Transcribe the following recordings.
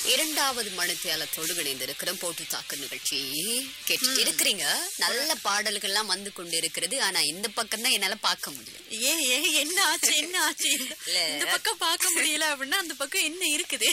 இரண்டாவது மணித்தியாலத்தோடு இணைந்திருக்கிறோம் போட்டு தாக்கு நிகழ்ச்சி கேட்டுட்டு இருக்கிறீங்க நல்ல பாடல்கள்லாம் வந்து கொண்டு இருக்கிறது ஆனா இந்த பக்கம் தான் என்னால பார்க்க முடியல ஏ ஏ என்ன ஆச்சு என்ன ஆச்சு இல்ல. இந்த பக்கம் பார்க்க முடியல அப்படின்னா அந்த பக்கம் என்ன இருக்குது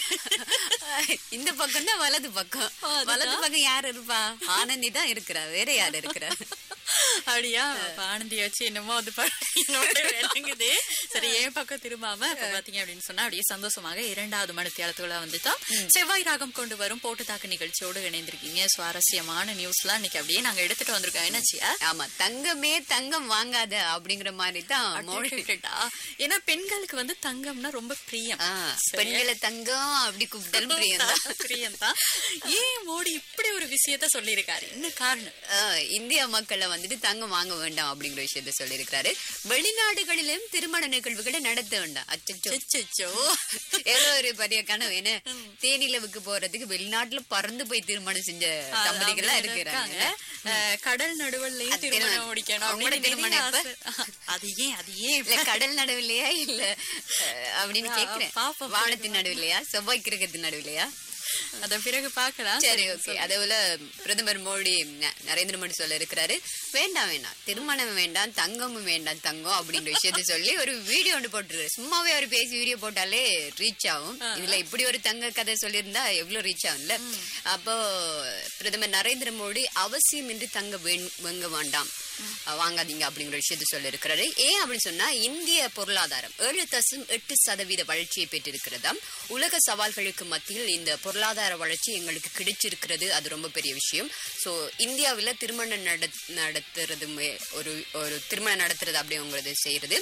இந்த பக்கம் தான் வலது பக்கம் அதுதான். வலது பக்கம் யார் இருப்பா ஆனந்தி தான் இருக்கிறா வேற யார் இருக்கிறா அப்படியா அப்ப ஆனந்திய வச்சு என்னமோ அது ப- என்னோட விளங்குது சரி என் பக்கம் திரும்பாம இப்ப பாத்தீங்க அப்படின்னு சொன்னா அப்படியே சந்தோஷமாக இரண்டாவது மணித்தியாலத்துக்குள்ள வந்துட்டோம் செவ்வாய் ராகம் கொண்டு வரும் போட்டு தாக்கு நிகழ்ச்சியோடு இணைந்திருக்கீங்க சுவாரஸ்யமான நியூஸ்லாம் இன்னைக்கு அப்படியே நாங்க எடுத்துட்டு வந்திருக்கோம் என்னாச்சியா ஆமா தங்கமே தங்கம் வாங்காத அப்படிங்கிற மாதிரி தான் மோடி அடடடா. ஏன்னா பெண்களுக்கு வந்து தங்கம்னா ரொம்ப பிரியம் ஆ, பெண்களை தங்கம் அப்படி கூப்பிட்டாலும் பிரியம் தான் பிரியம்தான் ஏன் மோடி இப்படி ஒரு விஷயத்த சொல்லியிருக்காரு என்ன காரணம் ஆ, இந்திய மக்களை வந்துட்டு தங்கம் வாங்க வேண்டாம் அப்படிங்கிற விஷயத்த சொல்லியிருக்கிறாரு வெளிநாடுகளிலும் திருமண நிகழ்வுகளை நடத்த வேண்டாம் அச்சச்சோ அச்சச்சோ. எவ்வளவு ஒரு பெரிய கனவு என்ன தேனிலவுக்கு போறதுக்கு வெளிநாட்டுல பறந்து போய் திருமணம் செஞ்ச தம்பதிகள்லாம் அப்படி இருக்கிறாங்க அஹ், கடல் நடுவல்லையும் அது திருமணம் திருமணம். முடிக்கணும் அவங்களோட அப்படின்னு திருமணம் நிறைய ஆசை. அது ஏன் அது ஏன் இல்ல கடல் நடுவில்லையா இல்ல அஹ், அப்படின்னு ஆ, கேக்குறேன் பாப்போம். வானத்தின் நடுவில்லையா செவ்வாய் கிரகத்தின் நடுவில்லையா அத பிறகு பார்க்கலாம் சரி ஓகே அதே போல பிரதமர் மோடி ந- நரேந்திர மோடி சொல்ல இருக்கிறாரு வேண்டாம் வேண்டாம் திருமணம் வேண்டாம் தங்கமும் வேண்டாம் தங்கம் அப்படின்ற விஷயத்த சொல்லி ஒரு வீடியோ ஒன்று போட்டுருக்காரு சும்மாவே அவர் பேசி வீடியோ போட்டாலே ரீச் ஆகும் இதுல இப்படி ஒரு தங்க கதை சொல்லியிருந்தா எவ்வளவு ரீச் ஆகும்ல அப்போ பிரதமர் நரேந்திர மோடி அவசியமின்றி தங்க வேண்- வாங்க வேண்டாம் அஹ் வாங்காதீங்க அப்படிங்கிற விஷயத்த சொல்ல இருக்கிறாரு ஏன் அப்படின்னு சொன்னா இந்திய பொருளாதாரம் ஏழு தசம் எட்டு சதவீத வளர்ச்சியை பெற்றிருக்கிறதாம் உலக சவால்களுக்கு மத்தியில் இந்த பொருளாதார வளர்ச்சி எங்களுக்கு கிடைச்சிருக்கிறது அது ரொம்ப பெரிய விஷயம் சோ இந்தியாவில் திருமணம் நட நடத்துறது மே- ஒரு ஒரு திருமணம் நடத்துறது அப்படிங்கிறது செய்யறது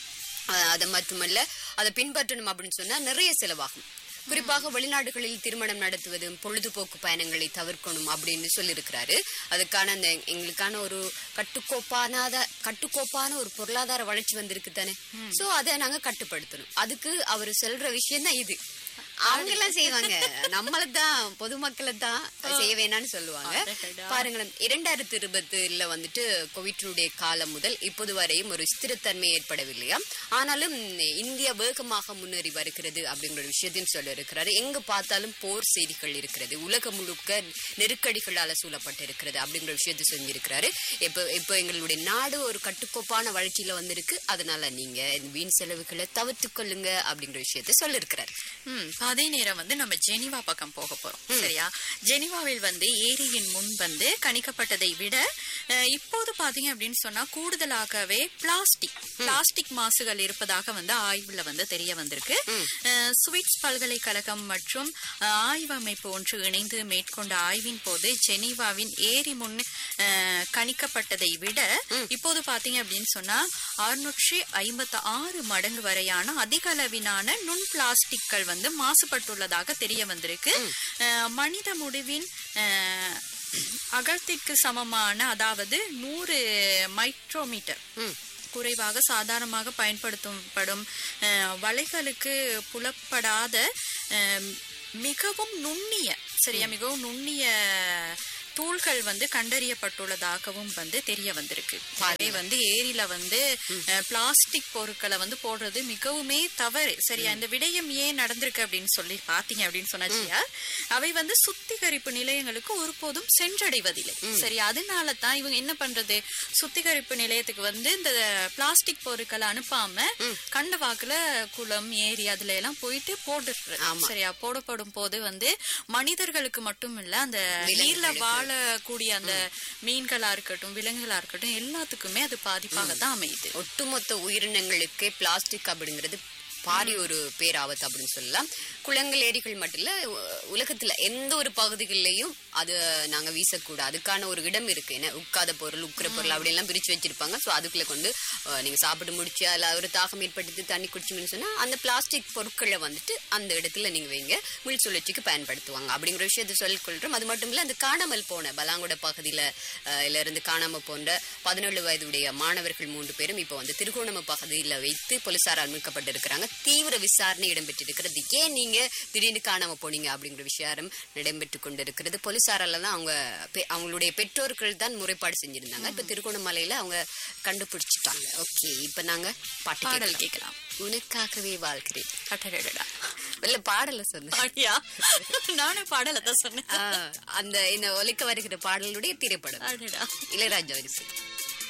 அஹ் அது மட்டுமல்ல அதை பின்பற்றணும் அப்படின்னு சொன்னா நிறைய செலவாகும் குறிப்பாக வெளிநாடுகளில் திருமணம் நடத்துவதும் பொழுதுபோக்கு பயணங்களை தவிர்க்கணும் அப்படின்னு சொல்லியிருக்கிறாரு அதுக்கான அந்த எங்களுக்கான ஒரு கட்டுக்கோப்பானாத கட்டுக்கோப்பான ஒரு பொருளாதார வளர்ச்சி வந்திருக்கு தானே சோ அதை நாங்க கட்டுப்படுத்தணும் அதுக்கு அவர் சொல்ற விஷயம் தான் இது அவங்க எல்லாம் செய்வாங்க நம்மள தான் பொதுமக்களை தான் செய்ய வேணாம்னு சொல்லுவாங்க அடடடா. பாருங்களேன் இரண்டாயிரத்தி இருபத்துல வந்துட்டு கோவிட்னுடைய காலம் முதல் இப்போது வரையும் ஒரு ஸ்திரத்தன்மை ஏற்படவில்லையா ஆனாலும் இந்தியா வேகமாக முன்னேறி வருகிறது அப்படிங்கிற ஒரு விஷயத்தையும் சொல்ல இருக்கிறாரு எங்க பார்த்தாலும் போர் செய்திகள் இருக்கிறது உலகம் முழுக்க நெருக்கடிகளால சூழப்பட்டிருக்கிறது அப்படிங்கிற விஷயத்தை செஞ்சிருக்கிறாரு இப்போ இப்போ எங்களுடைய நாடு ஒரு கட்டுக்கோப்பான வளர்ச்சியில வந்திருக்கு அதனால நீங்க வீண் செலவுகளை தவிர்த்துக் கொள்ளுங்க அப்படிங்கிற விஷயத்தை சொல்லியிருக்கிறாரு ம், அதே நேரம் வந்து நம்ம ஜெனிவா பக்கம் போக போறோம் சரியா ஜெனிவாவில் வந்து ஏரியின் முன் வந்து கணிக்கப்பட்டதை விட அஹ், இப்போது பாத்தீங்க அப்படின்னு சொன்னா கூடுதலாகவே பிளாஸ்டிக் பிளாஸ்டிக் மாசுகள் இருப்பதாக வந்து ஆய்வுல வந்து தெரிய வந்திருக்கு அஹ், சுவிட்ஸ் பல்கலைக்கழகம் மற்றும் அஹ், ஆய்வு அமைப்பு ஒன்று இணைந்து மேற்கொண்ட ஆய்வின் போது ஜெனீவாவின் ஏரி முன் அஹ், கணிக்கப்பட்டதை விட இப்போது பாத்தீங்க அப்படின்னு சொன்னா அறுநூற்றி ஐம்பத்தி ஆறு மடங்கு வரையான அதிக அளவிலான நுண் பிளாஸ்டிக்கள் வந்து மாசுபட்டுள்ளதாக தெரிய வந்திருக்கு அஹ், மனித முடிவின் அஹ், அகலத்திற்கு சமமான அதாவது நூறு மைக்ரோமீட்டர் குறைவாக சாதாரணமாக பயன்படுத்தப்படும் அஹ், வலைகளுக்கு புலப்படாத அஹ், மிகவும் நுண்ணிய சரியா மிகவும் நுண்ணிய தூள்கள் வந்து கண்டறியப்பட்டுள்ளதாகவும் வந்து தெரிய வந்திருக்கு அதே வந்து ஏரியில வந்து அஹ், பிளாஸ்டிக் பொருட்களை வந்து போடுறது மிகவுமே தவறு சரியா இந்த விடயம் ஏன் நடந்திருக்கு அப்படின்னு சொல்லி பாத்தீங்க அப்படின்னு சொன்னாச்சியா அவை வந்து சுத்திகரிப்பு நிலையங்களுக்கு ஒருபோதும் சென்றடைவதில்லை சரி அதனால தான் இவங்க என்ன பண்றது சுத்திகரிப்பு நிலையத்துக்கு வந்து இந்த பிளாஸ்டிக் பொருட்களை அனுப்பாம கண்ட வாக்குல குளம் ஏரி அதுல எல்லாம் போயிட்டு போட்டுடுறது சரியா போடப்படும் போது வந்து மனிதர்களுக்கு மட்டும் இல்ல அந்த நீர்ல வாழக்கூடிய அந்த மீன்களா இருக்கட்டும் விலங்குகளா இருக்கட்டும் எல்லாத்துக்குமே அது பாதிப்பாக தான் அமையுது ஒட்டுமொத்த உயிரினங்களுக்கு பிளாஸ்டிக் அப்படிங்கிறது பாரி ஒரு பேராபத்து அப்படின்னு சொல்லலாம் குளங்கள் ஏரிகள் மட்டும் இல்ல உ- உலகத்துல எந்த ஒரு பகுதிகளிலையும் அது நாங்க வீசக்கூடாது அதுக்கான ஒரு இடம் இருக்கு என்ன உட்காத பொருள் உக்கிற பொருள் அப்படி எல்லாம் பிரிச்சு வச்சிருப்பாங்க சோ அதுக்குள்ள கொண்டு அஹ், நீங்க சாப்பிட்டு முடிச்சு அதுல ஒரு தாகம் ஏற்படுத்தி தண்ணி குடிச்சுன்னு சொன்னா அந்த பிளாஸ்டிக் பொருட்களை வந்துட்டு அந்த இடத்துல நீங்க வைங்க மீள் சுழற்சிக்கு பயன்படுத்துவாங்க அப்படிங்கிற விஷயத்தை சொல்லிக் கொள்றோம் அது மட்டும் இல்ல அந்த காணாமல் போன பலாங்குட பகுதியில அஹ், ல இருந்து காணாம போன்ற பதினேழு வயதுடைய மாணவர்கள் மூன்று பேரும் இப்போ வந்து திருகோணம பகுதியில வைத்து போலீசாரால் மீட்கப்பட்டிருக்கிறாங்க தீவிர விசாரணை இடம்பெற்றிருக்கிறது ஏன் நீங்க திடீர்னு காணாம போனீங்க அப்படிங்கிற விஷயம் நடைபெற்று கொண்டிருக்கிறது போலீசாரால தான் அவங்க பெ- அவங்களுடைய பெற்றோர்கள் தான் முறைப்பாடு செஞ்சிருந்தாங்க இப்ப திருகோணமலையில அவங்க கண்டுபிடிச்சிட்டாங்க ஓகே இப்ப நாங்க பாட்டு பாடல் கேட்கலாம் கேட்கலாம் உனக்காகவே வாழ்கிறேன் அடடடடா இல்ல பாடல சொன்னேன் அப்படியா நானும் பாடலை தான் சொன்னேன் ஆ, அந்த இந்த ஒலிக்க வருகிற பாடலுடைய திரைப்படம் அடடா இளையராஜா வரிசை